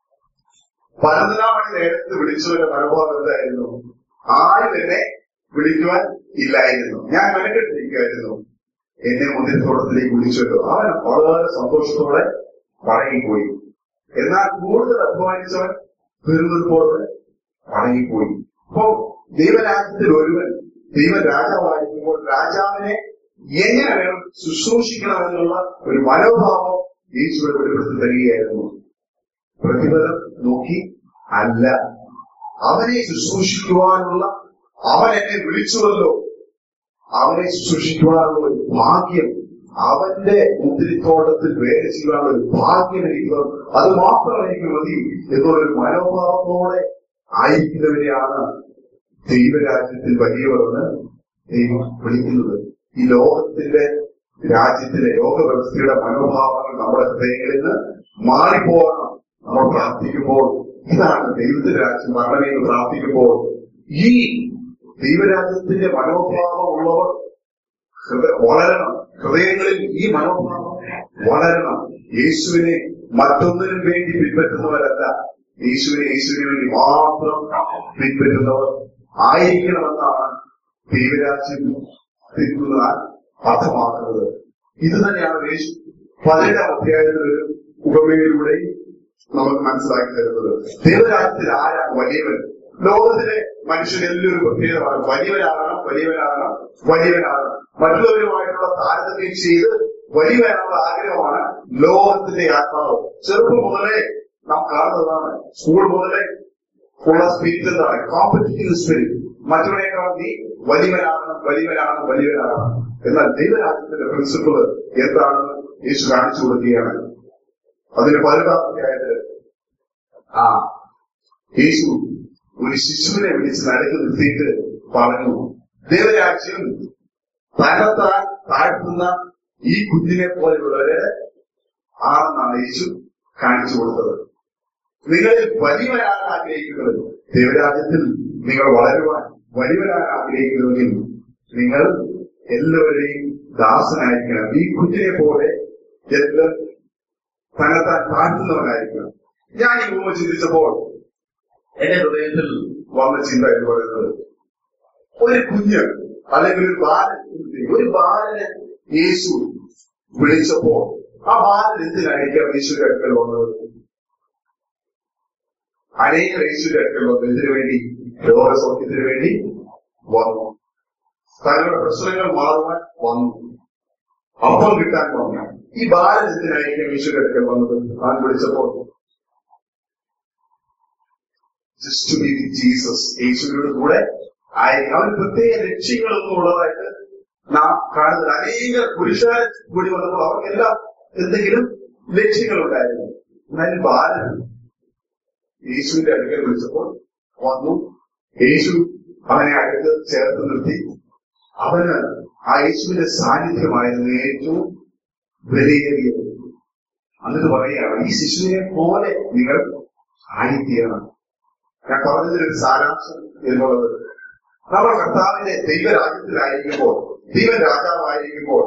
പതിനൊന്നാം മണി നേരത്ത് വിളിച്ചവന്റെ മനോഭാവം എന്തായിരുന്നു ആരും എന്നെ വിളിക്കുവാൻ ഇല്ലായിരുന്നു ഞാൻ മെനക്കെട്ടിരിക്കുമായിരുന്നു എന്നെ മുന്തിരിത്തോട്ടത്തിലേക്ക് വിളിച്ചല്ലോ അവൻ വളരെ സന്തോഷത്തോടെ മടങ്ങിപ്പോയി എന്നാൽ കൂടുതൽ അധ്വാനിച്ചവൻ പെരുന്നപ്പോടെ മടങ്ങിപ്പോയി അപ്പോ ദൈവരാജ്യത്തിൽ ഒരുവൻ ദൈവ രാജാവായിരിക്കുമ്പോൾ രാജാവിനെ എങ്ങനെ വേണം ശുശ്രൂഷിക്കണമെന്നുള്ള ഒരു മനോഭാവം യേശുവിടെ വെളിപ്പെടുത്തി തരികയായിരുന്നു പ്രതിഫലം നോക്കി അല്ല അവനെ ശുശ്രൂഷിക്കുവാനുള്ള അവൻ എന്നെ വിളിച്ചുവല്ലോ അവനെ ശുശ്രൂഷിക്കുവാനുള്ള ഒരു ഭാഗ്യം അവന്റെ മുന്തിരിത്തോട്ടത്തിൽ വേല ചെയ്യാനുള്ള ഒരു ഭാഗ്യം എനിക്ക് അത് മാത്രം എനിക്ക് മതി എന്നുള്ളൊരു മനോഭാവത്തോടെ ആയിരിക്കുന്നവരെയാണ് ദൈവരാജ്യത്തിൽ വലിയവരെന്ന് ദൈവം വിളിക്കുന്നത് ഈ ലോകത്തിന്റെ രാജ്യത്തിലെ ലോകവ്യവസ്ഥയുടെ മനോഭാവങ്ങൾ നമ്മുടെ ഹൃദയങ്ങളിൽ നിന്ന് മാറിപ്പോകണം നമ്മൾ പ്രാർത്ഥിക്കുമ്പോൾ ഇതാണ് ദൈവത്തിന്റെ രാജ്യം മരണമെന്ന് പ്രാർത്ഥിക്കുമ്പോൾ ഈ ദൈവരാജ്യത്തിന്റെ മനോഭാവം ഉള്ളവർ ഹൃദയ- വളരണം ഹൃദയങ്ങളിൽ ഈ മനോഭാവം വളരണം യേശുവിനെ മറ്റൊന്നിനും വേണ്ടി പിൻപറ്റുന്നവരല്ല യേശുവിനെ യേശുവിന് വേണ്ടി മാത്രം പിൻപറ്റുന്നവർ ആയിരിക്കണമെന്നാണ് ദൈവരാജ്യം തിരുന്നാൽ അർത്ഥമാക്കുന്നത് ഇത് തന്നെയാണ് യേശു പതിനെട്ടാം അധ്യായത്തിലൊരു ഉപമയിലൂടെ നമുക്ക് മനസ്സിലാക്കി തരുന്നത് ദൈവരാജ്യത്തിൽ ആരാണ് വലിയവൻ ലോകത്തിലെ മനുഷ്യനെല്ലാം ഒരു പ്രത്യേകതയാണ് വലിയവനാകണം വലിയവനാകണം വലിയവനാകണം മറ്റുള്ളവരുമായിട്ടുള്ള താരതമ്യം ചെയ്ത് വലിയവനാനുള്ള ആഗ്രഹമാണ് ലോകത്തിന്റെ ആത്മാവ് ചെറുപ്പം മുതലേ നാം കാണുന്നതാണ് സ്കൂൾ മുതലേ ഉള്ള സ്പിരിറ്റ് എന്താണ് കോമ്പറ്റീവ് സ്പിരിറ്റ് മറ്റുള്ളവരെക്കാൾ നീ വലിയവനാകണം വലിയവനാകണം വലിയവനാകണം എന്നാൽ ദൈവരാജ്യത്തിന്റെ പ്രിൻസിപ്പിൾ എന്താണെന്ന് യേശു കാണിച്ചു കൊടുക്കുകയാണ് അതിന് പതിനെട്ടാം അധ്യായത്തില് ആ യേശു ഒരു ശിശുവിനെ വിളിച്ച് നടക്ക് നിർത്തിയിട്ട് പറഞ്ഞു ദൈവരാജ്യം തന്നെത്താൻ താഴ്ത്തുന്ന ഈ കുഞ്ഞിനെ പോലെയുള്ളവരെ ആണെന്നാണ് യേശു കാണിച്ചു കൊടുത്തത് നിങ്ങളിൽ വലിയവരാൻ ആഗ്രഹിക്കുന്നത് ദൈവരാജ്യത്തിൽ നിങ്ങൾ വളരുവാൻ വലിയവരാൻ ആഗ്രഹിക്കുന്നുവെങ്കിൽ നിങ്ങൾ എല്ലാവരെയും ദാസനായിരിക്കണം ഈ കുഞ്ഞിനെ പോലെ എല്ലാം തന്നെത്താൻ താഴ്ത്തുന്നവനായിരിക്കണം ഞാൻ ഈ ഉപമ ചിന്തിച്ചപ്പോൾ എന്റെ ഹൃദയത്തിൽ വന്ന ചിന്ത എന്ന് പറയുന്നത് ഒരു കുഞ്ഞ് അല്ലെങ്കിൽ ഒരു ബാലൻ ഒരു ബാലനെ യേശു വിളിച്ചപ്പോൾ ആ ബാലൻ എന്തിനായിരിക്കാം യേശുവിന്റെ അടുക്കൽ വന്നത് അനേക യേശുവിന്റെ അടുക്കൽ വന്നു ഇതിനു വേണ്ടി രോഗസൗഖ്യത്തിന് വേണ്ടി വന്നു തങ്ങളുടെ പ്രശ്നങ്ങൾ മാറുവാൻ വന്നു അപ്പം കിട്ടാൻ വന്നു ഈ ബാലൻ എന്തിനായിരിക്കും യേശുവിന്റെ അടുക്കൽ വന്നത് അവൻ വിളിച്ചപ്പോൾ just to be with Jesus യേശുവിനോട് കൂടെ ആയിരിക്കും അവൻ പ്രത്യേക ലക്ഷ്യങ്ങളൊന്നും ഉള്ളതായിട്ട് നാം കാണുന്നത് അനേക പുരുഷാരെ കൂടി വന്നപ്പോൾ അവർക്കെല്ലാം എന്തെങ്കിലും ലക്ഷ്യങ്ങളുണ്ടായിരുന്നു എന്നാൽ ബാലൻ യേശുവിന്റെ അടുക്കൽ വിളിച്ചപ്പോൾ വന്നു യേശു അവനെ അടുത്ത് ചേർത്ത് നിർത്തി അവന് ആ യേശുവിന്റെ സാന്നിധ്യമായിരുന്നു ഏറ്റവും വിലയേറിയത് എന്നിട്ട് പറയുകയാണ് ഈ ശിശുവിനെ പോലെ നിങ്ങൾ ആയിത്തീരണം ഞാൻ പറഞ്ഞതിലൊരു സാരാംശം എന്നുള്ളത് നമ്മൾ കർത്താവിന്റെ ദൈവരാജ്യത്തിലായിരിക്കുമ്പോൾ ദൈവ രാജാവായിരിക്കുമ്പോൾ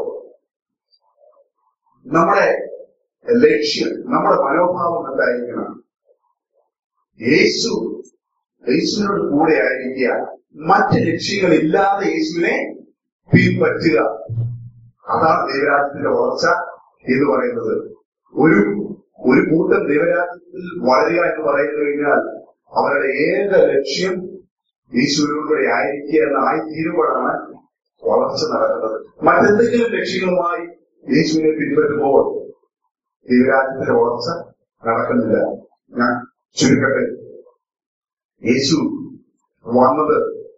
നമ്മുടെ ലക്ഷ്യം നമ്മുടെ മനോഭാവം എന്തായിരിക്കണം യേശു യേശുവിനോട് കൂടെ ആയിരിക്കുക മറ്റ് ലക്ഷ്യങ്ങളില്ലാതെ യേശുവിനെ പിൻപറ്റുക അതാണ് ദൈവരാജ്യത്തിന്റെ വളർച്ച എന്ന് പറയുന്നത് ഒരു ഒരു കൂട്ടം ദൈവരാജ്യത്തിൽ വളരുക എന്ന് പറയുന്നു കഴിഞ്ഞാൽ അവരുടെ ഏക ലക്ഷ്യം യേശുവിനോടുകൂടെ ആയിരിക്കുക എന്നായി തീരുമ്പോഴാണ് വളർച്ച നടക്കുന്നത് മറ്റെന്തെങ്കിലും ലക്ഷ്യങ്ങളുമായി യേശുവിനെ പിൻപറ്റുമ്പോൾ ദൈവരാജ്യത്തിന്റെ വളർച്ച നടക്കുന്നില്ല ഞാൻ ചുരുക്കട്ടെ യേശു വന്നത്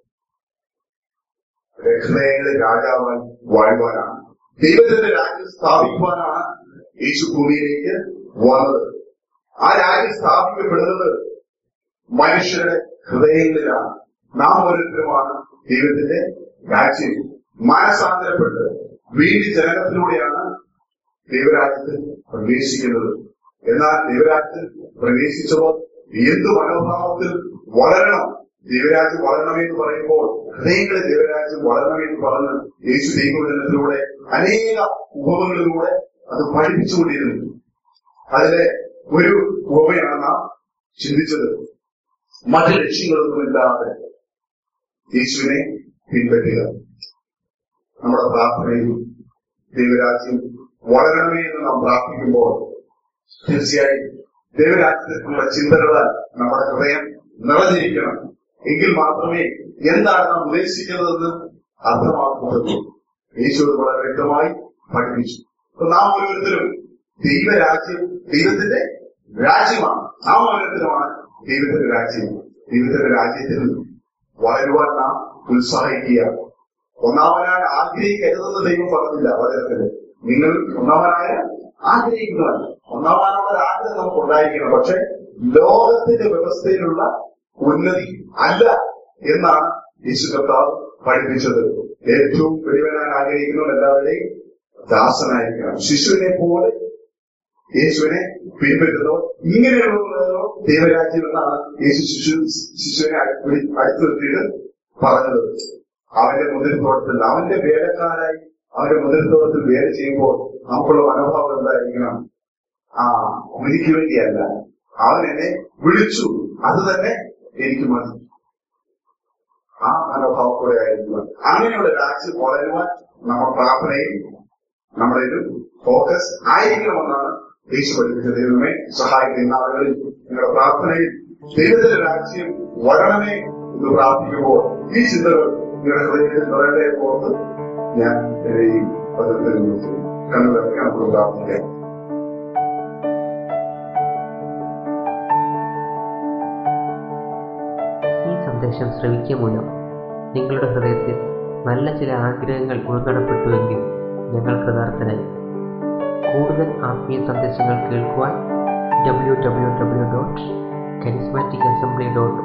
ഹൃദയങ്ങളിലെ രാജാവായി വാഴുവാനാണ് ദൈവത്തിന്റെ രാജ്യം സ്ഥാപിക്കുവാനാണ് യേശു ഭൂമിയിലേക്ക് വന്നത് ആ രാജ്യം സ്ഥാപിക്കപ്പെടുന്നത് മനുഷ്യരുടെ ഹൃദയങ്ങളിലാണ് നാം ഓരോരുത്തരുമാണ് ദൈവത്തിന്റെ രാജ്യം മാനസാന്തരപ്പെട്ട് വീണ്ടും ജനനത്തിലൂടെയാണ് ദൈവരാജ്യത്തിൽ പ്രവേശിക്കുന്നത് എന്നാൽ ദൈവരാജ്യത്തിൽ പ്രവേശിച്ചവർ എന്ത് മനോഭാവത്തിൽ വളരണം ദൈവരാജ്യം വളരണമെന്ന് പറയുമ്പോൾ ഹൃദയങ്ങളെ ദൈവരാജ്യം വളരണമെന്ന് പറഞ്ഞ് യേശു ദൈവജനത്തിലൂടെ അനേക ഉപമകളിലൂടെ അത് പഠിപ്പിച്ചുകൊണ്ടിരുന്നു അതിലെ ഒരു ഉപമയാണ് നാം ചിന്തിച്ചത് മറ്റ് ലക്ഷ്യങ്ങളൊന്നുമില്ലാതെ യേശുവിനെ പിൻപറ്റുക നമ്മുടെ പ്രാർത്ഥനയിൽ ദൈവരാജ്യം വളരണമേ എന്ന് നാം പ്രാർത്ഥിക്കുമ്പോൾ തീർച്ചയായും ദൈവരാജ്യത്തിനുള്ള ചിന്തകളാൽ നമ്മുടെ ഹൃദയം നിറഞ്ഞിരിക്കണം എങ്കിൽ മാത്രമേ എന്താണ് നാം ഉദ്ദേശിക്കുന്നതെന്ന് അർത്ഥമാക്കുന്നത് യേശു അത് വളരെ വ്യക്തമായി പഠിപ്പിച്ചു അപ്പൊ നാം ഓരോരുത്തരും ദൈവരാജ്യം ദൈവത്തിന്റെ രാജ്യമാണ് നാം ഓരോരുത്തരുമാണ് ദൈവത്തിന്റെ രാജ്യം ദൈവത്തിന്റെ രാജ്യത്തിൽ വളരുവാൻ നാം ഉത്സാഹിക്കുക ഒന്നാമനായ ആഗ്രഹിക്കരുതെന്ന് ദൈവം പറഞ്ഞില്ല വചനത്തില് നിങ്ങൾ ഒന്നാമനായ ആഗ്രഹിക്കുന്നതല്ല ഒന്നാമനായ ഒരു ആഗ്രഹം നമുക്ക് ഉണ്ടായിരിക്കണം പക്ഷെ ലോകത്തിന്റെ വ്യവസ്ഥയിലുള്ള ഉന്നതി അല്ല എന്നാണ് യേശു കർത്താവ് പഠിപ്പിച്ചത് ഏറ്റവും വലിയവനാൻ ആഗ്രഹിക്കുന്നവർ എല്ലാവരുടെയും ദാസനായിരിക്കണം ശിശുവിനെ പോലെ യേശുവിനെ പിൻപറ്റുന്നവർ ഇങ്ങനെയുള്ളവരോ ദൈവരാജ്യം എന്നാണ് യേശു ശിശു ശിശുവിനെ അടുത്തു നിർത്തിയിട്ട് പറഞ്ഞത് അവന്റെ മുതിർത്തോട്ടത്തിൽ അവന്റെ വേലക്കാരായി അവന്റെ മുതിർത്തോട്ടത്തിൽ വേല ചെയ്യുമ്പോൾ നമുക്കുള്ള മനോഭാവം എന്തായിരിക്കണം ആ എനിക്ക് വേണ്ടിയല്ല അവൻ എന്നെ വിളിച്ചു അത് തന്നെ എനിക്ക് മതി ആ മനോഭാവത്തോടെ ആയിരിക്കുവാൻ അങ്ങനെയുള്ള രാജ്യം വളരുവാൻ നമ്മൾ പ്രാർത്ഥനയിൽ നമ്മുടെ ഒരു ഫോക്കസ് ആയിരിക്കണമെന്നാണ് യേശു പഠിപ്പിച്ച ദൈവമേ സഹായിക്കുന്ന ആളുകളിൽ നിങ്ങളുടെ പ്രാർത്ഥനയിൽ ദൈവത്തിന്റെ രാജ്യം വരണമേ എന്ന് പ്രാർത്ഥിക്കുമ്പോൾ ഈ ചിന്തകൾ നിങ്ങളുടെ ഹൃദയത്തിൽ നിറയട്ടെ ഓർത്ത് ഞാൻ എന്റെ ഈ പദത്തിൽ കണ്ണുകളൊക്കെ നമുക്ക് പ്രാർത്ഥിക്കാം ഈ സന്ദേശം ശ്രവിക്കുക മൂലം നിങ്ങളുടെ ഹൃദയത്തിൽ നല്ല ചില ആഗ്രഹങ്ങൾ ഉൾക്കടപ്പെട്ടുവെങ്കിൽ ഞങ്ങൾ കൃതാർത്ഥനായി കൂടുതൽ ആത്മീയ സന്ദേശങ്ങൾ കേൾക്കുവാൻ W W W dot charismatic assembly dot